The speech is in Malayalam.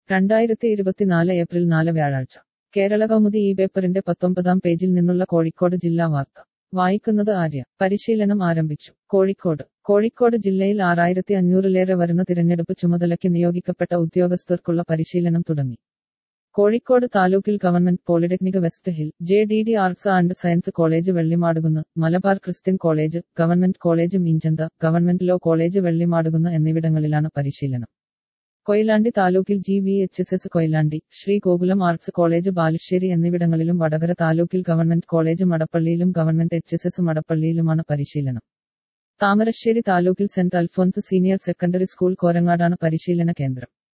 രണ്ടായിരത്തി ഇരുപത്തിനാല് ഏപ്രിൽ നാല് വ്യാഴാഴ്ച കേരള കൗമുദി ഈ പേപ്പറിന്റെ പത്തൊമ്പതാം പേജിൽ നിന്നുള്ള കോഴിക്കോട് ജില്ലാ വാർത്ത വായിക്കുന്നത് ആര്യ പരിശീലനം ആരംഭിച്ചു കോഴിക്കോട് കോഴിക്കോട് ജില്ലയിൽ ആറായിരത്തി അഞ്ഞൂറിലേറെ വരുന്ന തിരഞ്ഞെടുപ്പ് ചുമതലയ്ക്ക് നിയോഗിക്കപ്പെട്ട ഉദ്യോഗസ്ഥർക്കുള്ള പരിശീലനം തുടങ്ങി കോഴിക്കോട് താലൂക്കിൽ government polytechnic west hill J D D arts and science college Vellimadukunnu Malabar Christian college government college Meenchanta government law college Vellimadukunnu എന്നിവിടങ്ങളിലാണ് പരിശീലനം കൊയിലാണ്ടി താലൂക്കിൽ G V H S S Koyilandy Shri Gokulam arts college Balussery എന്നിവിടങ്ങളിലും വടകര താലൂക്കിൽ ഗവൺമെന്റ് കോളേജ് മടപ്പള്ളിയിലും ഗവൺമെന്റ് എച്ച് എസ് എസ് മടപ്പള്ളിയിലുമാണ് പരിശീലനം താമരശ്ശേരി താലൂക്കിൽ saint Alphonse senior secondary school കോരങ്ങാടാണ് പരിശീലന കേന്ദ്രം